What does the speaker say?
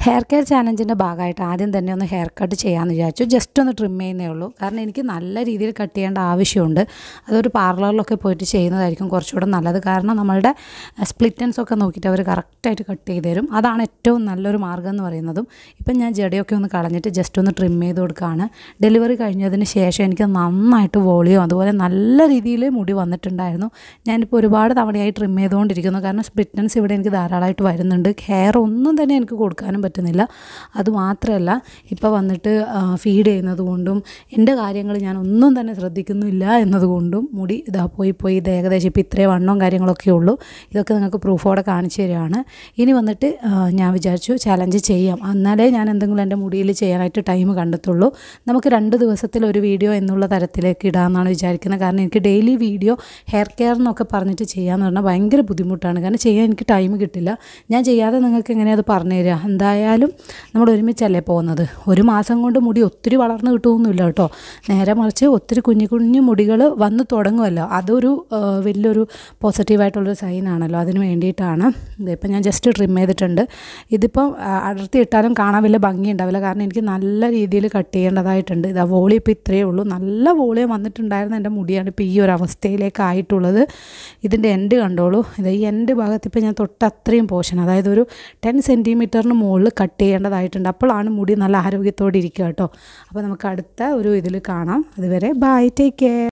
hair care ചാലഞ്ചിൻ്റെ ഭാഗമായിട്ട് ആദ്യം തന്നെ ഒന്ന് ഹെയർ കട്ട് ചെയ്യാമെന്ന് വിചാരിച്ചു ജസ്റ്റ് ഒന്ന് ട്രിം ചെയ്യുന്നേ ഉള്ളൂ കാരണം എനിക്ക് നല്ല രീതിയിൽ കട്ട് ചെയ്യേണ്ട ആവശ്യമുണ്ട് അതൊരു പാർലറിലൊക്കെ പോയിട്ട് ചെയ്യുന്നതായിരിക്കും കുറച്ചുകൂടെ നല്ലത് കാരണം നമ്മളുടെ സ്പ്ലിറ്റൻസ് ഒക്കെ നോക്കിയിട്ട് അവർ കറക്റ്റായിട്ട് കട്ട് ചെയ്ത് തരും അതാണ് ഏറ്റവും നല്ലൊരു മാർഗ്ഗം എന്ന് പറയുന്നതും ഇപ്പം ഞാൻ ജടയൊക്കെ ഒന്ന് കളഞ്ഞിട്ട് ജസ്റ്റ് ഒന്ന് ട്രിം ചെയ്ത് കൊടുക്കുകയാണ് ഡെലിവറി കഴിഞ്ഞതിന് ശേഷം എനിക്ക് നന്നായിട്ട് വോളിയോ അതുപോലെ നല്ല രീതിയിൽ മുടി വന്നിട്ടുണ്ടായിരുന്നു ഞാനിപ്പോൾ ഒരുപാട് തവണയായി ട്രിം ചെയ്തുകൊണ്ടിരിക്കുന്നു കാരണം സ്പ്ലിറ്റൻസ് ഇവിടെ എനിക്ക് ധാരാളമായിട്ട് വരുന്നുണ്ട് ഹെയർ ഒന്നും തന്നെ എനിക്ക് കൊടുക്കാനും പറ്റുന്നില്ല അതുമാത്രമല്ല ഇപ്പോൾ വന്നിട്ട് ഫീഡ് ചെയ്യുന്നത് കൊണ്ടും എൻ്റെ കാര്യങ്ങൾ ഞാൻ ഒന്നും തന്നെ ശ്രദ്ധിക്കുന്നില്ല എന്നതുകൊണ്ടും മുടി ഇതാ പോയി പോയി ഇത് ഏകദേശം ഇപ്പോൾ ഇത്രയും വണ്ണവും കാര്യങ്ങളൊക്കെ ഉള്ളൂ ഇതൊക്കെ നിങ്ങൾക്ക് പ്രൂഫോടെ കാണിച്ചു തരികയാണ് ഇനി വന്നിട്ട് ആ, ഞാൻ വിചാരിച്ചു ചലഞ്ച് ചെയ്യാം എന്നാലേ ഞാൻ എന്തെങ്കിലും എൻ്റെ മുടിയിൽ ചെയ്യാനായിട്ട് ടൈം കണ്ടെത്തുള്ളൂ നമുക്ക് രണ്ട് ദിവസത്തിൽ ഒരു വീഡിയോ എന്നുള്ള തരത്തിലേക്ക് ഇടാമെന്നാണ് വിചാരിക്കുന്നത് കാരണം എനിക്ക് ഡെയിലി വീഡിയോ ഹെയർ കെയർ എന്നൊക്കെ പറഞ്ഞിട്ട് ചെയ്യാമെന്ന് പറഞ്ഞാൽ ഭയങ്കര ബുദ്ധിമുട്ടാണ് കാരണം ചെയ്യാൻ എനിക്ക് ടൈം കിട്ടില്ല ഞാൻ ചെയ്യാതെ നിങ്ങൾക്ക് എങ്ങനെയാണ് അത് പറഞ്ഞു തരിക എന്തായാലും നമ്മൾ ഒരുമിച്ചല്ലേ പോകുന്നത് ഒരു മാസം കൊണ്ട് മുടി ഒത്തിരി വളർന്ന് കിട്ടുമൊന്നുമില്ല കേട്ടോ നേരെ മറിച്ച് ഒത്തിരി കുഞ്ഞു കുഞ്ഞു മുടികൾ വന്ന് തുടങ്ങുമല്ലോ അതൊരു ആ, വലിയൊരു പോസിറ്റീവായിട്ടുള്ളൊരു സൈനാണല്ലോ അതിന് വേണ്ടിയിട്ടാണ് ഇതിപ്പോൾ ഞാൻ ജസ്റ്റ് ട്രിം ചെയ്തിട്ടുണ്ട് ഇതിപ്പം ആ, അടർത്തി ഇട്ടാലും കാണാൻ വലിയ ഭംഗി ഉണ്ടാവില്ല കാരണം എനിക്ക് നല്ല രീതിയിൽ കട്ട് ചെയ്യേണ്ടതായിട്ടുണ്ട് ഇതാ വോളി ഇപ്പോൾ ഇത്രയേ ഉള്ളൂ നല്ല വോളിയം വന്നിട്ടുണ്ടായിരുന്ന എൻ്റെ മുടിയാണ് ഇപ്പോൾ ഈ ഒരു അവസ്ഥയിലേക്ക് ആയിട്ടുള്ളത് ഇതിൻ്റെ എൻഡ് കണ്ടോളൂ ഇത് ഈ എൻഡ് ഭാഗത്ത് ഇപ്പോൾ ഞാൻ തൊട്ട് അത്രയും പോർഷൻ അതായത് ഒരു ടെൻ സെൻറ്റിമീറ്ററിന് മുകളിൽ കട്ട് ചെയ്യേണ്ടതായിട്ടുണ്ട് അപ്പോഴാണ് മുടി നല്ല ആരോഗ്യത്തോടെ ഇരിക്കുക കേട്ടോ അപ്പോൾ നമുക്ക് അടുത്ത ഒരു ഇതിൽ കാണാം അതുവരെ ബൈ ടേക്ക് കെയർ